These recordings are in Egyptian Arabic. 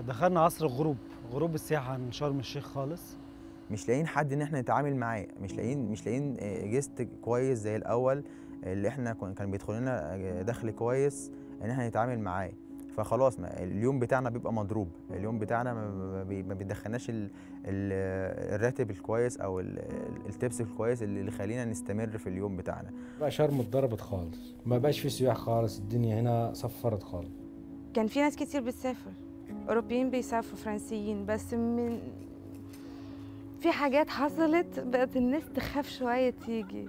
دخلنا عصر الغروب غروب السياحه عن شرم الشيخ خالص مش لاقيين حد ان احنا نتعامل معاه مش لاقيين مش لاقيين آه، جست كويس زي الاول اللي احنا كن- كان بيدخل لنا آه، دخل كويس ان احنا نتعامل معاه فخلاص ما اليوم بتاعنا بيبقى مضروب اليوم بتاعنا ما- ما بي- ما بيدخلناش ال- ال- الراتب الكويس او ال- ال- التبس الكويس اللي اللي يخلينا نستمر في اليوم بتاعنا بقى شرم اتضربت خالص ما بقاش في سياح خالص الدنيا هنا صفرت خالص كان في ناس كتير بتسافر أوروبيين بيسافروا فرنسيين بس من في حاجات حصلت بقت الناس تخاف شوية تيجي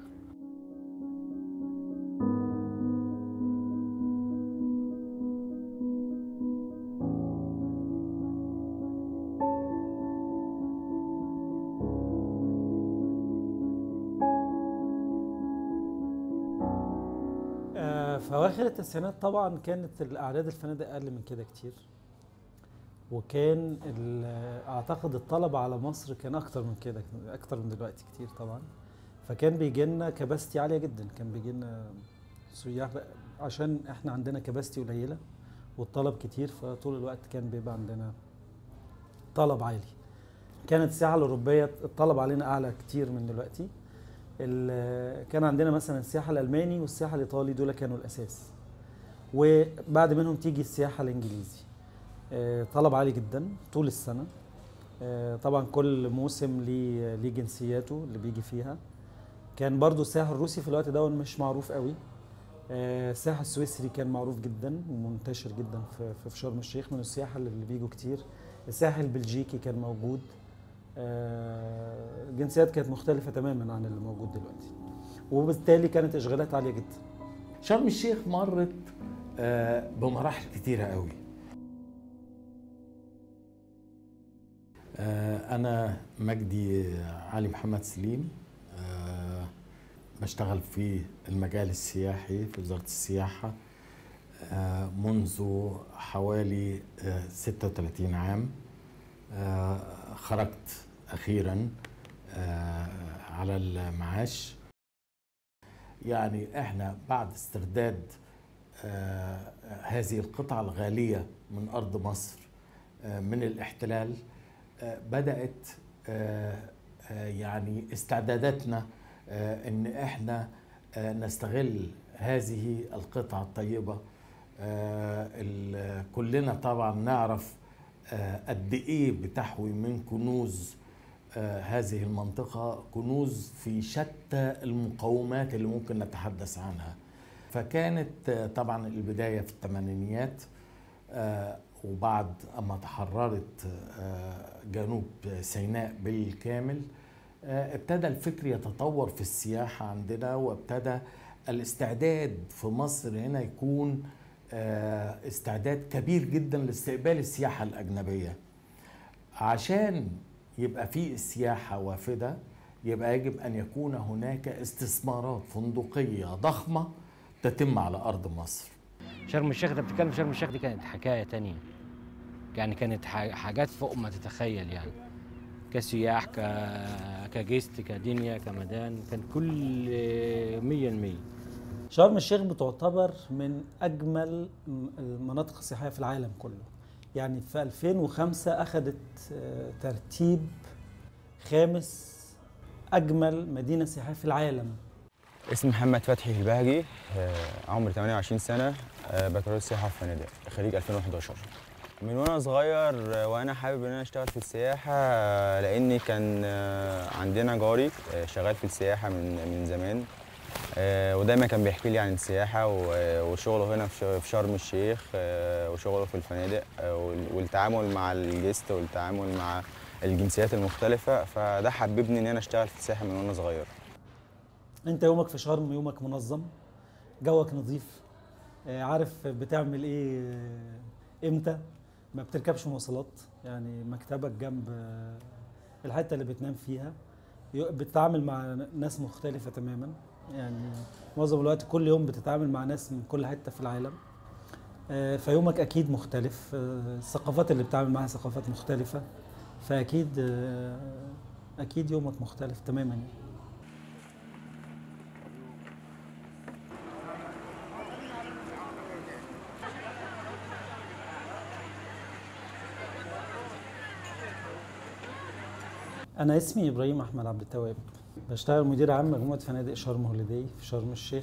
آه، في اواخر التسعينات طبعا كانت الاعداد الفنادق اقل من كده كتير وكان ال- اعتقد الطلب على مصر كان اكتر من كده اكتر من دلوقتي كتير طبعا فكان بيجي لنا كباستي عاليه جدا كان بيجي لنا سياح بقى- عشان احنا عندنا كباستي قليله والطلب كتير فطول الوقت كان بيبقى عندنا طلب عالي كانت السياحه الاوروبيه الطلب علينا اعلى كتير من دلوقتي ال- كان عندنا مثلا السياحه الالماني والسياحه الايطالي دول كانوا الاساس وبعد منهم تيجي السياحه الانجليزي آه، طلب عالي جدا طول السنه آه، طبعا كل موسم ليه ليه جنسياته اللي بيجي فيها كان برضو السياح الروسي في الوقت ده مش معروف قوي آه، السياح السويسري كان معروف جدا ومنتشر جدا في في شرم الشيخ من السياح اللي بيجوا كتير السياح البلجيكي كان موجود آه، جنسيات كانت مختلفة تماما عن اللي موجود دلوقتي وبالتالي كانت إشغالات عالية جدا شرم الشيخ مرت آه، بمراحل كتيرة قوي آه، أنا مجدي علي محمد سليم آه، بشتغل في المجال السياحي في وزارة السياحة آه، منذ حوالي آه، 36 عام آه، خرجت أخيرا آه، على المعاش يعني احنا بعد استرداد آه، هذه القطعة الغالية من أرض مصر آه، من الاحتلال آه، بدأت آه، آه، يعني استعداداتنا آه، إن احنا آه، نستغل هذه القطعة الطيبة آه، ال- كلنا طبعا نعرف آه، قد إيه بتحوي من كنوز آه، هذه المنطقة كنوز في شتى المقومات اللي ممكن نتحدث عنها فكانت آه، طبعا البداية في الثمانينيات آه، وبعد أما تحررت آه، جنوب سيناء بالكامل آه، ابتدى الفكر يتطور في السياحة عندنا وابتدى الاستعداد في مصر هنا يكون آه، استعداد كبير جدا لاستقبال السياحة الأجنبية عشان يبقى في سياحة وافدة يبقى يجب أن يكون هناك استثمارات فندقية ضخمة تتم على أرض مصر شرم الشيخ انت بتتكلم شرم الشيخ دي كانت حكايه تانية يعني كانت ح- حاجات فوق ما تتخيل يعني كسياح ك كجيست كدنيا كمدان كان كل مية المية شرم الشيخ بتعتبر من أجمل م- المناطق السياحية في العالم كله يعني في 2005 أخذت آه، ترتيب خامس أجمل مدينة سياحية في العالم اسمي محمد فتحي البهجي آه، عمري 28 سنة آه، بكالوريوس سياحة في فنادق خريج 2011 من وانا صغير آه، وانا حابب ان انا اشتغل في السياحة آه، لاني كان آه، عندنا جاري آه، شغال في السياحة من من زمان آه، ودايما كان بيحكي لي عن السياحة و- وشغله هنا في ش- في شرم الشيخ آه، وشغله في الفنادق آه، وال- والتعامل مع الجست والتعامل مع الجنسيات المختلفة فده حببني ان انا اشتغل في السياحة من وانا صغير أنت يومك في شرم يومك منظم جوك نظيف آه، عارف بتعمل إيه آه، إمتى ما بتركبش مواصلات يعني مكتبك جنب آه، الحتة اللي بتنام فيها يو- بتتعامل مع ناس مختلفة تماما يعني معظم الوقت كل يوم بتتعامل مع ناس من كل حتة في العالم آه، فيومك أكيد مختلف آه، الثقافات اللي بتتعامل معاها ثقافات مختلفة فأكيد آه، أكيد يومك مختلف تماما يعني. أنا اسمي إبراهيم أحمد عبد التواب بشتغل مدير عام مجموعة فنادق شرم هوليداي في شرم الشيخ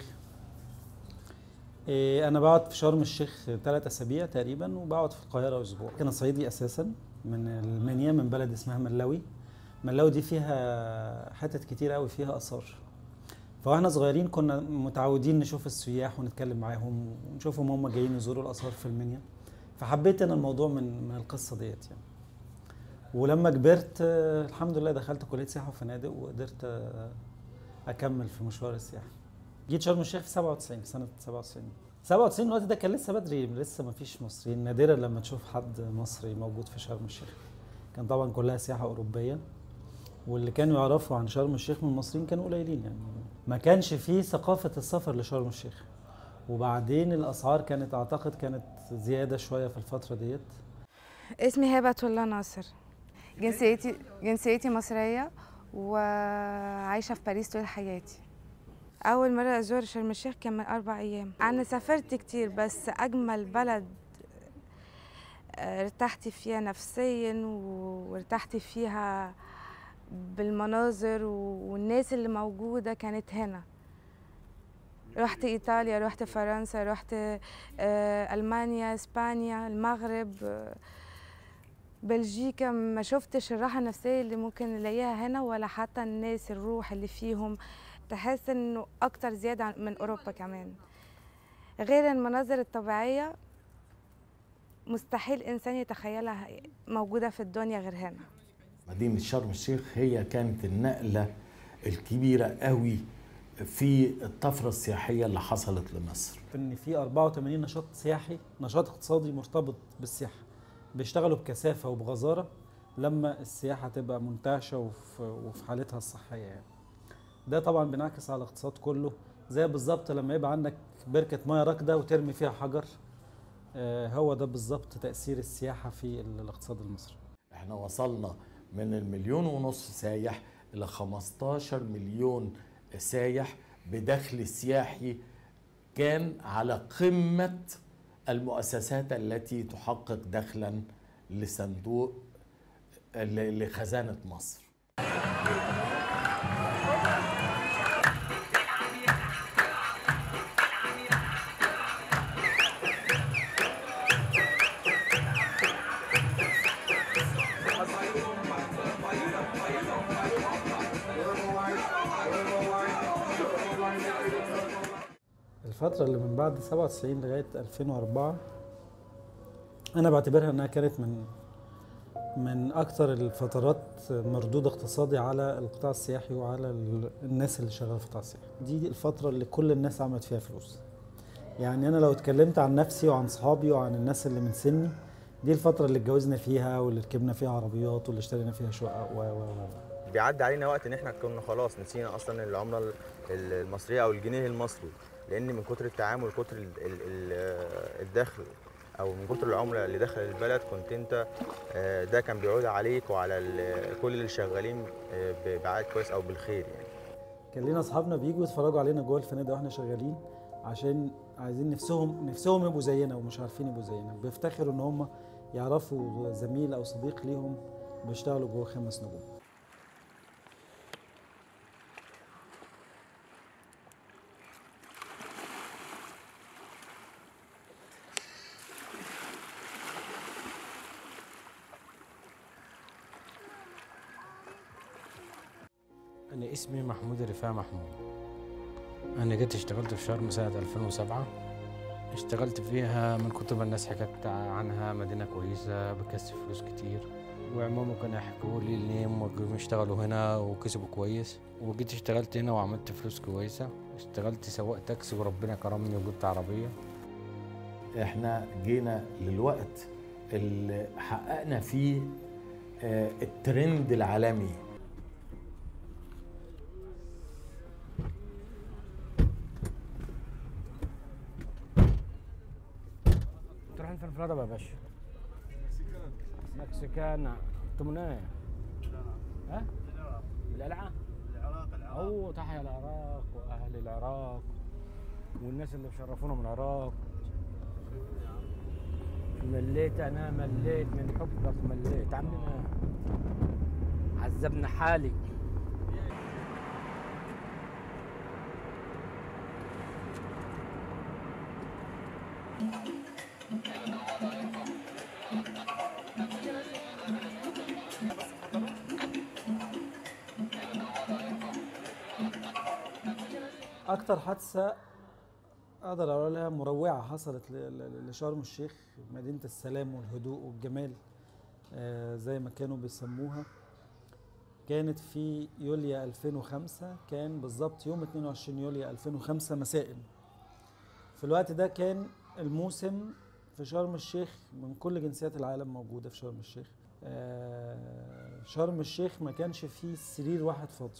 إيه، أنا بقعد في شرم الشيخ ثلاث أسابيع تقريبا وبقعد في القاهرة أسبوع أنا صعيدي أساسا من المنيا من بلد اسمها ملاوي ملاوي دي فيها حتت كتير قوي فيها آثار فواحنا صغيرين كنا متعودين نشوف السياح ونتكلم معاهم ونشوفهم هم جايين يزوروا الآثار في المنيا فحبيت أنا الموضوع من من القصة ديت يعني ولما كبرت آه، الحمد لله دخلت كلية سياحة وفنادق وقدرت آه، أكمل في مشوار السياحة جيت شرم الشيخ في 97 سنة 97 97 الوقت ده كان لسه بدري لسه ما فيش مصريين نادرا لما تشوف حد مصري موجود في شرم الشيخ كان طبعا كلها سياحة أوروبية واللي كانوا يعرفوا عن شرم الشيخ من المصريين كانوا قليلين يعني ما كانش فيه ثقافة السفر لشرم الشيخ وبعدين الأسعار كانت أعتقد كانت زيادة شوية في الفترة ديت اسمي هبة الله ناصر جنسيتي جنسيتي مصرية وعايشة في باريس طول حياتي أول مرة أزور شرم الشيخ كان من أربع أيام أنا سافرت كتير بس أجمل بلد آه، ارتحت فيها نفسيا و- وارتحت فيها بالمناظر و- والناس اللي موجودة كانت هنا رحت إيطاليا رحت فرنسا رحت آه، ألمانيا إسبانيا المغرب آه، بلجيكا ما شفتش الراحة النفسية اللي ممكن نلاقيها هنا ولا حتى الناس الروح اللي فيهم تحس انه اكتر زيادة عن- من اوروبا كمان غير المناظر الطبيعية مستحيل انسان يتخيلها موجودة في الدنيا غير هنا مدينة شرم الشيخ هي كانت النقلة الكبيرة قوي في الطفرة السياحية اللي حصلت لمصر ان في 84 نشاط سياحي نشاط اقتصادي مرتبط بالسياحه بيشتغلوا بكثافه وبغزاره لما السياحه تبقى منتعشه وفي, وفي حالتها الصحيه يعني ده طبعا بينعكس على الاقتصاد كله زي بالظبط لما يبقى عندك بركه ميه راكده وترمي فيها حجر آه، هو ده بالظبط تاثير السياحه في الاقتصاد المصري احنا وصلنا من المليون ونص سايح إلى 15 مليون سايح بدخل سياحي كان على قمة المؤسسات التي تحقق دخلا لصندوق ل- لخزانة مصر الفترة اللي من بعد 97 لغاية 2004 أنا بعتبرها إنها كانت من من أكثر الفترات مردود اقتصادي على القطاع السياحي وعلى ال- الناس اللي شغالة في القطاع السياحي دي الفترة اللي كل الناس عملت فيها فلوس يعني أنا لو اتكلمت عن نفسي وعن صحابي وعن الناس اللي من سني دي الفترة اللي اتجوزنا فيها واللي ركبنا فيها عربيات واللي اشترينا فيها شقق و و و بيعدي علينا وقت ان احنا كنا خلاص نسينا اصلا العمله ال- ال- المصريه او الجنيه المصري لان من كتر التعامل كتر ال- ال- ال- الدخل او من كتر العمله اللي دخل البلد كنت انت آه، ده كان بيعود عليك وعلى ال- كل اللي شغالين آه، ب- بعائد كويس او بالخير يعني كان لنا اصحابنا بيجوا يتفرجوا علينا جوه الفنادق واحنا شغالين عشان عايزين نفسهم نفسهم يبقوا زينا ومش عارفين يبقوا زينا بيفتخروا ان هم يعرفوا زميل او صديق ليهم بيشتغلوا جوه خمس نجوم أنا اسمي محمود رفاع محمود أنا جيت اشتغلت في شرم سنة 2007 اشتغلت فيها من كتر ما الناس حكت عنها مدينة كويسة بكسب فلوس كتير وعموما كانوا يحكوا لي ان هم جم يشتغلوا هنا وكسبوا كويس وجيت اشتغلت هنا وعملت فلوس كويسة اشتغلت سواق تاكسي وربنا كرمني وجبت عربية احنا جينا للوقت اللي حققنا فيه آه، الترند العالمي تروح فين في الهضبة يا باشا؟ مكسيكان تمناية ها؟ القلعة؟ العراق العراق أوه تحيا العراق وأهل العراق والناس اللي شرفونا من العراق مليت أنا مليت من حبك مليت عمنا عذبنا حالي اكتر حادثه اقدر اقولها مروعه حصلت ل- ل- لشرم الشيخ مدينه السلام والهدوء والجمال آه، زي ما كانوا بيسموها كانت في يوليو 2005 كان بالظبط يوم 22 يوليو 2005 مساء في الوقت ده كان الموسم في شرم الشيخ من كل جنسيات العالم موجوده في شرم الشيخ آه، شرم الشيخ ما كانش فيه سرير واحد فاضي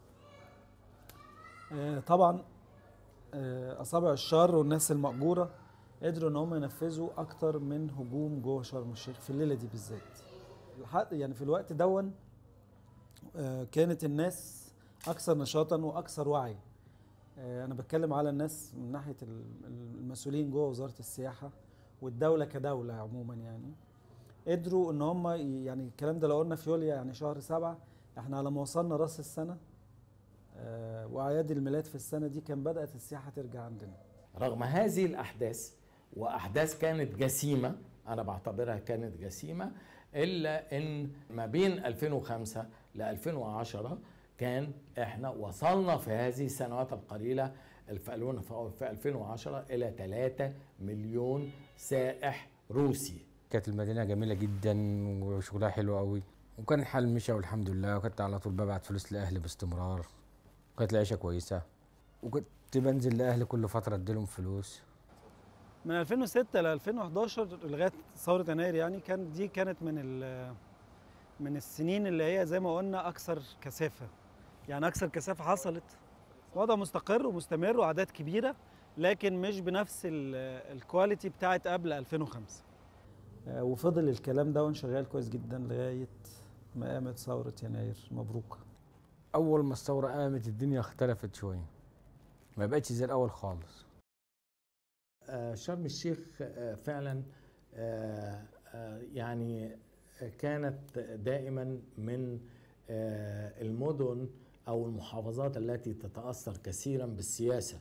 آه، طبعا آه، اصابع الشر والناس المأجوره قدروا ان هم ينفذوا اكتر من هجوم جوه شرم الشيخ في الليله دي بالذات الحق- يعني في الوقت دون آه، كانت الناس اكثر نشاطا واكثر وعي آه، انا بتكلم على الناس من ناحيه ال- المسؤولين جوه وزاره السياحه والدوله كدوله عموما يعني قدروا ان هم ي- يعني الكلام ده لو قلنا في يوليو يعني شهر سبعة احنا على ما وصلنا راس السنه آه، واعياد الميلاد في السنه دي كان بدات السياحه ترجع عندنا رغم هذه الأحداث وأحداث كانت جسيمة أنا بعتبرها كانت جسيمة إلا إن ما بين 2005 ل 2010 كان إحنا وصلنا في هذه السنوات القليلة في ألفين- في 2010 إلى 3 مليون سائح روسي كانت المدينة جميلة جدا وشغلها حلو قوي وكان الحال مشى والحمد لله وكنت على طول ببعت فلوس لأهلي باستمرار وكانت العيشة كويسة وكنت بنزل لأهلي كل فترة اديلهم فلوس من 2006 ل 2011 لغايه ثوره يناير يعني كان دي كانت من ال- من السنين اللي هي زي ما قلنا اكثر كثافه يعني اكثر كثافه حصلت وضع مستقر ومستمر واعداد كبيره لكن مش بنفس ال- الكواليتي بتاعت قبل 2005 آه، وفضل الكلام ده شغال كويس جدا لغايه ما قامت ثوره يناير مبروك أول ما الثورة قامت الدنيا اختلفت شوية ما بقتش زي الأول خالص آه، شرم الشيخ آه، فعلا آه، آه، يعني كانت دائما من آه، المدن او المحافظات التي تتاثر كثيرا بالسياسه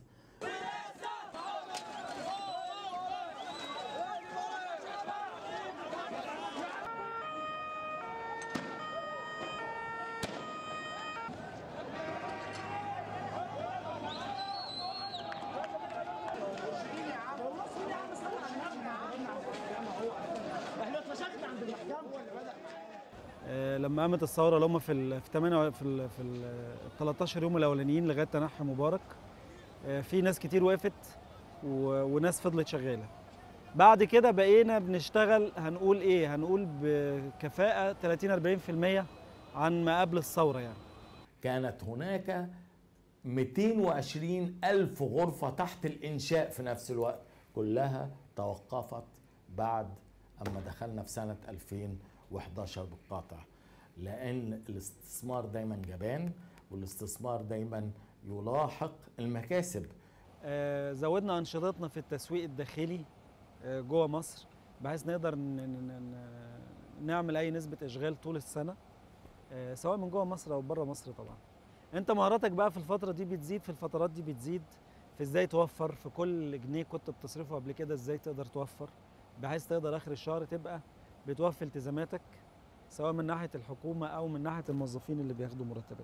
آه، لما قامت الثوره اللي هم في ال في 8 في ال في ال 13 يوم الاولانيين لغايه تنحي مبارك آه، في ناس كتير وقفت و- وناس فضلت شغاله بعد كده بقينا بنشتغل هنقول ايه هنقول بكفاءه 30 40% عن ما قبل الثوره يعني كانت هناك 220 ألف غرفة تحت الإنشاء في نفس الوقت كلها توقفت بعد أما دخلنا في سنة 2011 بالقطع لأن الاستثمار دايما جبان والاستثمار دايما يلاحق المكاسب آه، زودنا انشطتنا في التسويق الداخلي آه، جوه مصر بحيث نقدر ن- ن- ن- نعمل اي نسبه اشغال طول السنه آه، سواء من جوه مصر او بره مصر طبعا انت مهاراتك بقى في الفتره دي بتزيد في الفترات دي بتزيد في ازاي توفر في كل جنيه كنت بتصرفه قبل كده ازاي تقدر توفر بحيث تقدر اخر الشهر تبقى بتوفي التزاماتك سواء من ناحيه الحكومه او من ناحيه الموظفين اللي بياخدوا مرتبات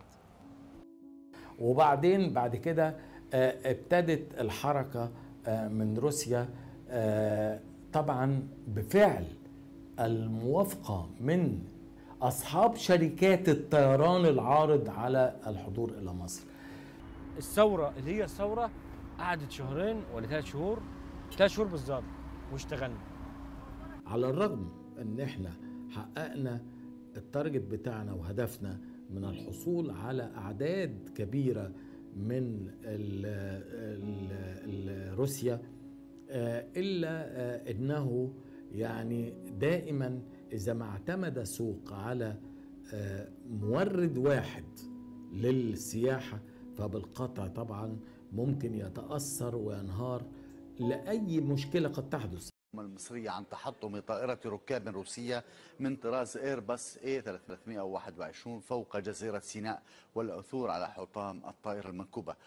وبعدين بعد كده آه، ابتدت الحركة آه، من روسيا آه، طبعا بفعل الموافقة من أصحاب شركات الطيران العارض على الحضور إلى مصر الثورة اللي هي الثورة قعدت شهرين ولا ثلاث شهور ثلاث شهور بالظبط واشتغلنا على الرغم ان احنا حققنا التارجت بتاعنا وهدفنا من الحصول على اعداد كبيره من ال ال ال روسيا آه، الا آه، انه يعني دائما اذا ما اعتمد سوق على آه، مورد واحد للسياحه فبالقطع طبعا ممكن يتاثر وينهار لاي مشكله قد تحدث المصرية عن تحطم طائرة ركاب روسية من طراز ايرباص اي 321 فوق جزيرة سيناء والعثور على حطام الطائرة المنكوبة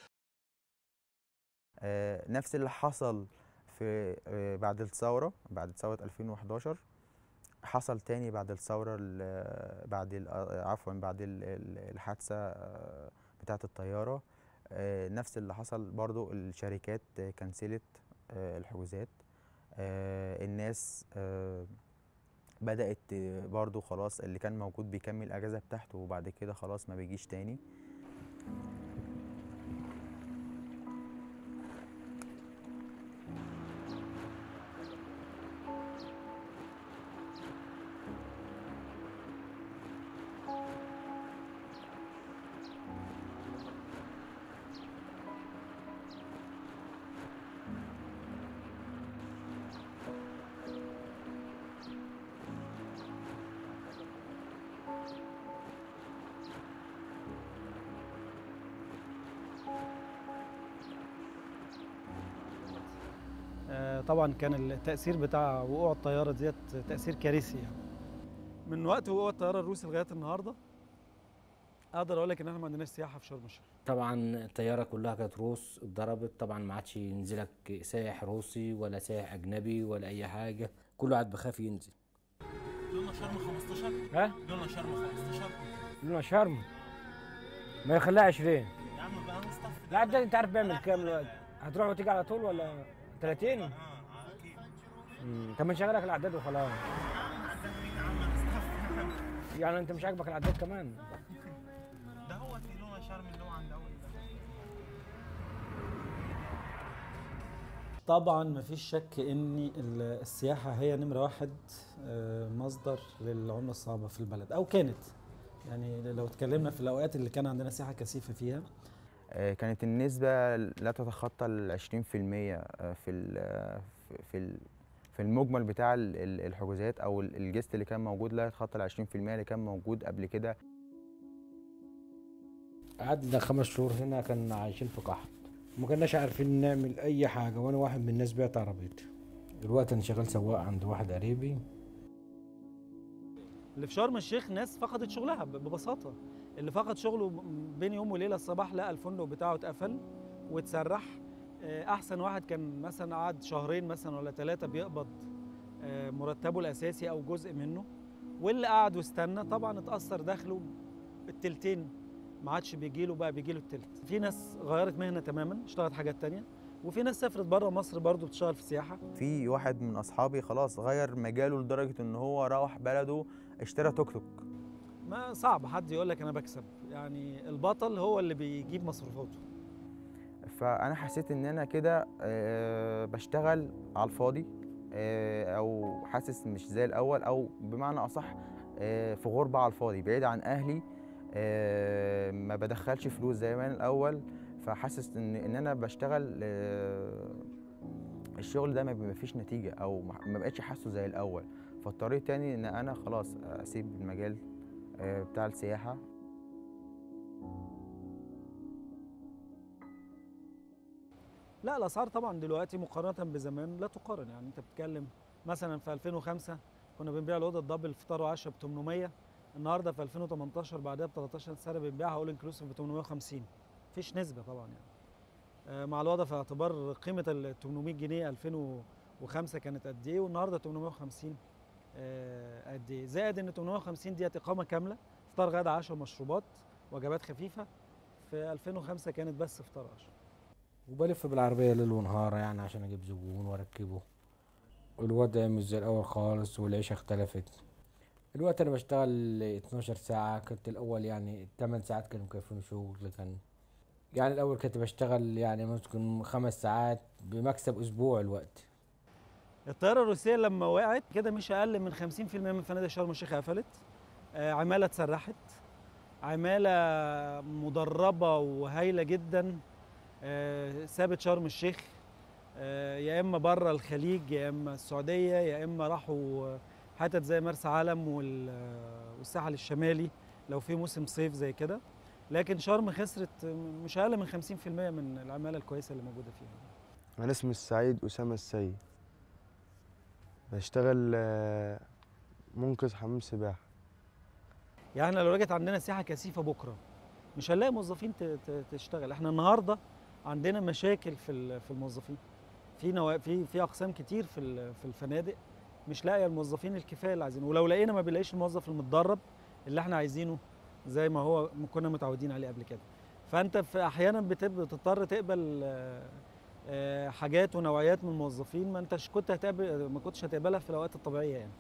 آه، نفس اللي حصل في آه، بعد الثورة بعد ثورة 2011 حصل تاني بعد الثورة ال- بعد ال- آه، عفوا بعد ال- ال- الحادثة آه، بتاعة الطيارة آه، نفس اللي حصل برضو الشركات آه، كنسلت آه، الحجوزات آه، الناس آه، بدأت آه، برضو خلاص اللي كان موجود بيكمل الأجازة بتاعته وبعد كده خلاص ما بيجيش تاني آه، طبعا كان التأثير بتاع وقوع الطيارة ديت تأثير كارثي يعني. من وقت وقوع الطيارة الروسي لغاية النهاردة أقدر أقول لك إن إحنا ما عندناش سياحة في شرم الشيخ. طبعا الطياره كلها كانت روس اتضربت طبعا ما عادش ينزلك سائح روسي ولا سائح اجنبي ولا اي حاجه كله قاعد بخاف ينزل لونه شرم 15 ها لونه شرم 15 لونه شرم ما يخليها 20 يا عم بقى نصطف لا ده انت عارف بيعمل كام دلوقتي هتروح وتيجي على طول ولا 30 اه اه اكيد مم. طب ما نشغلك الاعداد وخلاص يا عم نصطف يعني انت مش عاجبك الاعداد كمان ده هو في لونه شرم اللي هو عند اول طبعا مفيش شك ان ال- السياحه هي نمره واحد آه، مصدر للعمله الصعبه في البلد او كانت يعني لو اتكلمنا في الاوقات اللي كان عندنا سياحه كثيفه فيها آه، كانت النسبة لا تتخطى ال 20% آه، في ال- في ال- في المجمل بتاع ال- ال- الحجوزات او ال- الجست اللي كان موجود لا يتخطى ال 20% اللي كان موجود قبل كده قعدنا خمس شهور هنا كنا عايشين في قحط ما كناش عارفين نعمل اي حاجه وانا واحد من الناس بعت عربيتي دلوقتي انا شغال سواق عند واحد قريبي اللي في شرم الشيخ ناس فقدت شغلها ب- ببساطه اللي فقد شغله ب- بين يوم وليله الصباح لقى الفندق بتاعه اتقفل واتسرح آه، احسن واحد كان مثلا قعد شهرين مثلا ولا ثلاثه بيقبض آه، مرتبه الاساسي او جزء منه واللي قعد واستنى طبعا اتاثر دخله التلتين ما عادش بيجي له بقى بيجي له التلت في ناس غيرت مهنه تماما اشتغلت حاجات تانية وفي ناس سافرت بره مصر برضو بتشتغل في السياحه في واحد من اصحابي خلاص غير مجاله لدرجة ان هو روح بلده اشترى توك توك ما صعب حد يقول لك انا بكسب يعني البطل هو اللي بيجيب مصروفاته فانا حسيت ان انا كده آه، بشتغل على الفاضي آه، او حاسس مش زي الاول او بمعنى اصح آه، في غربه على الفاضي بعيد عن اهلي آه، ما بدخلش فلوس زي ما انا الاول فحاسس ان ان انا بشتغل آه، الشغل ده ما بي- فيش نتيجه او ما ما بقتش حاسه زي الاول فاضطريت تاني ان انا خلاص اسيب المجال آه، بتاع السياحه لا الاسعار طبعا دلوقتي مقارنه بزمان لا تقارن يعني انت بتتكلم مثلا في 2005 كنا بنبيع الاوضه الدبل فطار وعشاء ب 800 النهارده في 2018 بعدها ب 13 سنه بنبيعها اول انكلوسيف ب 850 مفيش نسبه طبعا يعني آه، مع الوضع في اعتبار قيمه ال 800 جنيه 2005 كانت قد ايه والنهارده 850 آه، قد ايه زائد ان 850 ديت اقامه كامله فطار غدا عشاء مشروبات وجبات خفيفه في 2005 كانت بس فطار عشاء وبلف بالعربيه ليل ونهار يعني عشان اجيب زبون واركبه والوضع مش زي الاول خالص والعيشه اختلفت الوقت انا بشتغل 12 ساعه كنت الاول يعني 8 ساعات كانوا مكفيني شغل كان يعني الاول كنت بشتغل يعني ممكن خمس ساعات بمكسب اسبوع الوقت الطياره الروسيه لما وقعت كده مش اقل من 50% من فنادق شرم الشيخ قفلت آه، عماله اتسرحت عماله مدربه وهايله جدا آه، سابت شرم الشيخ آه، يا اما بره الخليج يا اما السعوديه يا اما راحوا حتت زي مرسى علم وال- آه، والساحل الشمالي لو في موسم صيف زي كده لكن شرم خسرت مش اقل من 50% من العماله الكويسه اللي موجوده فيها أنا اسمي السعيد أسامة السيد بشتغل آه، منقذ حمام سباحة يعني لو رجعت عندنا سياحه كثيفه بكره مش هنلاقي موظفين ت- ت- تشتغل احنا النهارده عندنا مشاكل في ال- في الموظفين في نوا... في في اقسام كتير في ال- في الفنادق مش لاقيه الموظفين الكفايه اللي عايزينه ولو لقينا ما بنلاقيش الموظف المتدرب اللي احنا عايزينه زي ما هو م- كنا متعودين عليه قبل كده فانت في احيانا بتب- بتضطر تقبل آه، آه، حاجات ونوعيات من الموظفين ما انتش كنت هتقبل ما كنتش هتقبلها في الاوقات الطبيعيه يعني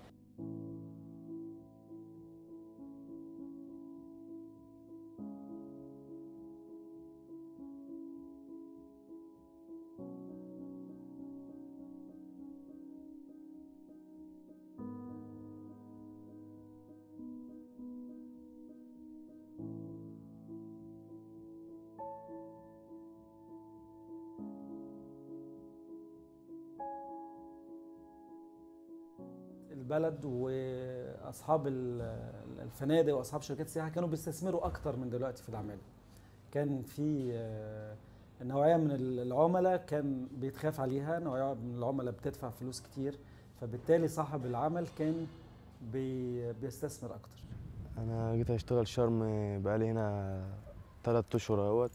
البلد واصحاب ال- الفنادق واصحاب شركات السياحه كانوا بيستثمروا اكتر من دلوقتي في العماله كان في آه، نوعيه من العملاء كان بيتخاف عليها نوعيه من العملاء بتدفع فلوس كتير فبالتالي صاحب العمل كان بي بيستثمر اكتر أنا جيت أشتغل شرم بقالي هنا تلات أشهر أهوت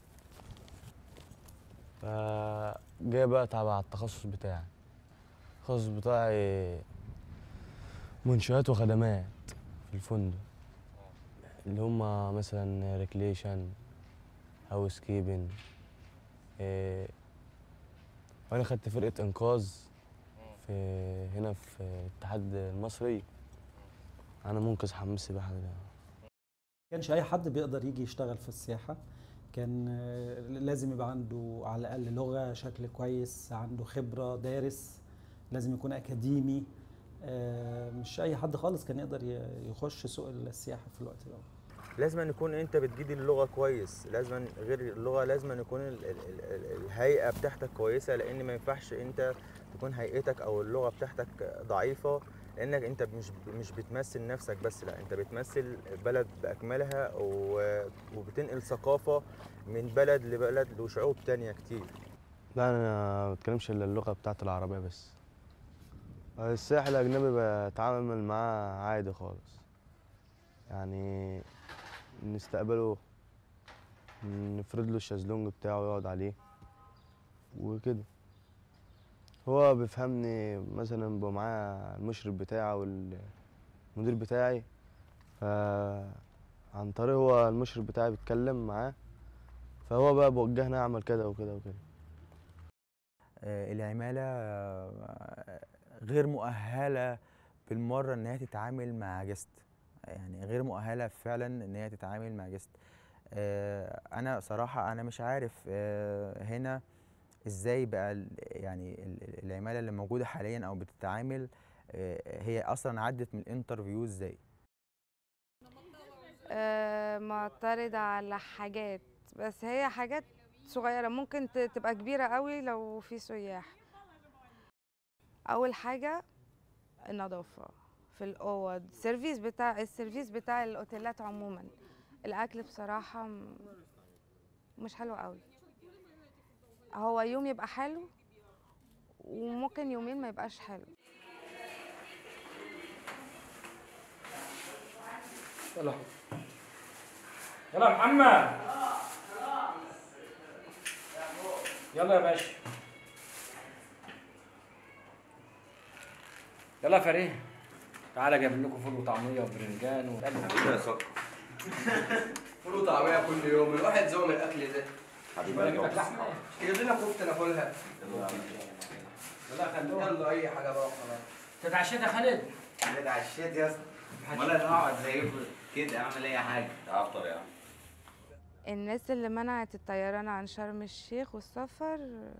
فجاي بقى تبع التخصص بتاعي التخصص بتاعي منشآت وخدمات في الفندق اللي هما مثلا ريكليشن هاوس كيبن إيه وأنا خدت فرقة إنقاذ في هنا في الاتحاد المصري أنا منقذ حمام سباحة ده كانش اي حد بيقدر يجي يشتغل في السياحه كان آه، لازم يبقى عنده على الاقل لغه شكل كويس عنده خبره دارس لازم يكون اكاديمي آه، مش اي حد خالص كان يقدر ي- يخش سوق السياحه في الوقت ده لازم أن يكون انت بتجيد اللغه كويس لازم غير اللغه لازم أن يكون ال ال ال ال الهيئه بتاعتك كويسه لان ما ينفعش انت تكون هيئتك او اللغه بتاعتك ضعيفه لانك انت مش مش بتمثل نفسك بس لا انت بتمثل بلد باكملها و- وبتنقل ثقافه من بلد لبلد وشعوب تانية كتير لا انا ما بتكلمش الا اللغه بتاعت العربيه بس السائح الاجنبي بتعامل معاه عادي خالص يعني نستقبله نفرد له الشازلونج بتاعه يقعد عليه وكده هو بيفهمني مثلا بيبقى معاه المشرف بتاعه والمدير بتاعي ف عن طريق هو المشرف بتاعي بيتكلم معاه فهو بقى بيوجهني اعمل كده وكده وكده آه، العمالة آه، غير مؤهلة بالمرة إن هي تتعامل مع جست يعني غير مؤهلة فعلا إن هي تتعامل مع جست آه، أنا صراحة أنا مش عارف آه، هنا إزاي بقى ال- يعني ال- ال- العمالة اللي موجودة حاليا أو بتتعامل آه، هي أصلا عدت من الانترفيو إزاي آه، معترضة على حاجات بس هي حاجات صغيرة ممكن ت- تبقى كبيرة قوي لو في سياح أول حاجة النظافة في الأوض السيرفيس بتاع السيرفيس بتاع الأوتيلات عموما الأكل بصراحة م- مش حلو قوي هو يوم يبقى حلو وممكن يومين ما يبقاش حلو يلا يلا يا محمد يلا يا باشا يلا يا فريد تعالى جايب لكم فول وطعميه وبرنجان و... يا سكر فول وطعميه كل يوم الواحد زوم الاكل ده حبيبي اجيب لك لحمه تجيب لنا كفته ناكلها يلا خلوها يلا اي حاجه بقى خلاص تتعشيت يا خالد انا اتعشيت يا اسطى امال انا اقعد زيكم كده اعمل اي حاجه افطر يا عم الناس اللي منعت الطيران عن شرم الشيخ والسفر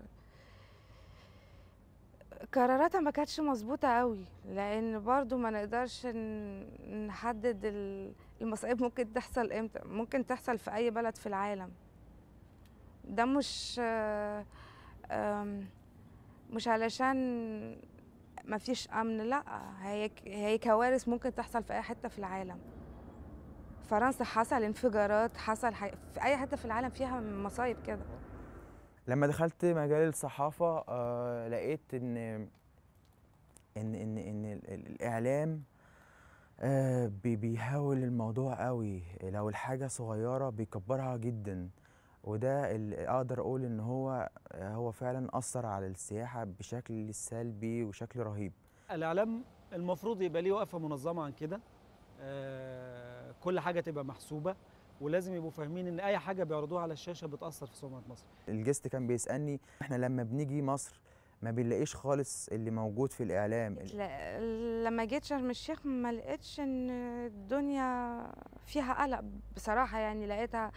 قراراتها ما كانتش مظبوطة قوي لأن برضو ما نقدرش ن- نحدد ال- المصايب ممكن تحصل امتى ممكن تحصل في أي بلد في العالم ده مش آه، آم، مش علشان ما فيش أمن لأ هي ك- هي كوارث ممكن تحصل في أي حتة في العالم فرنسا حصل انفجارات حصل حي... في اي حته في العالم فيها مصايب كده لما دخلت مجال الصحافة آه لقيت إن ان ان ان ال- ال- الاعلام آه، بي- بيهول الموضوع قوي لو الحاجه صغيره بيكبرها جدا وده اللي اقدر اقول ان هو هو فعلا اثر على السياحه بشكل سلبي وشكل رهيب الاعلام المفروض يبقى ليه وقفه منظمه عن كده آه، كل حاجه تبقى محسوبه ولازم يبقوا فاهمين ان اي حاجه بيعرضوها على الشاشه بتاثر في سمعه مصر الجست كان بيسالني احنا لما بنيجي مصر ما بنلاقيش خالص اللي موجود في الاعلام لا- لما جيت شرم الشيخ ما لقيتش ان الدنيا فيها قلق بصراحة يعني لقيتها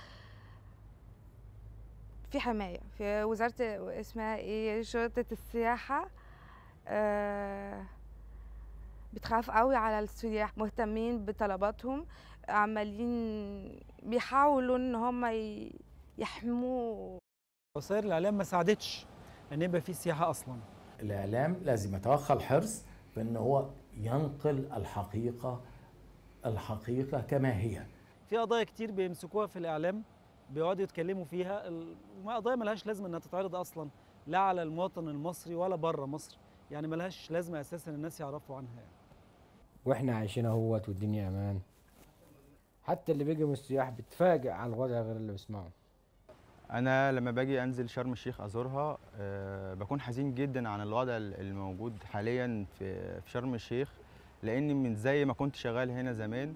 في حماية في وزارة اسمها ايه شرطة السياحة آه بتخاف قوي على السياح مهتمين بطلباتهم عمالين بيحاولوا ان هم ي- يحموا وسائل الاعلام ما ساعدتش ان يبقى في سياحه اصلا الإعلام لازم يتوخى الحرص بأن هو ينقل الحقيقة الحقيقة كما هي في قضايا كتير بيمسكوها في الاعلام بيقعدوا يتكلموا فيها ال- وما قضايا ملهاش لازمه انها تتعرض اصلا لا على المواطن المصري ولا بره مصر يعني ملهاش لازمه اساسا الناس يعرفوا عنها يعني. واحنا عايشين اهوت والدنيا امان حتى اللي بيجي من السياح بيتفاجئ على الوضع غير اللي بيسمعه انا لما باجي انزل شرم الشيخ ازورها أه بكون حزين جدا عن الوضع ال- الموجود حاليا في في شرم الشيخ لاني من زي ما كنت شغال هنا زمان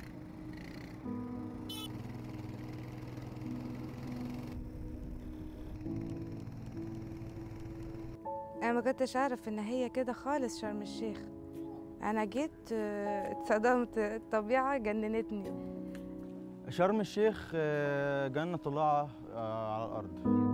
انا ما كنتش اعرف ان هي كده خالص شرم الشيخ انا جيت آه، اتصدمت الطبيعه جننتني شرم الشيخ آه، جنة الله آه، على الارض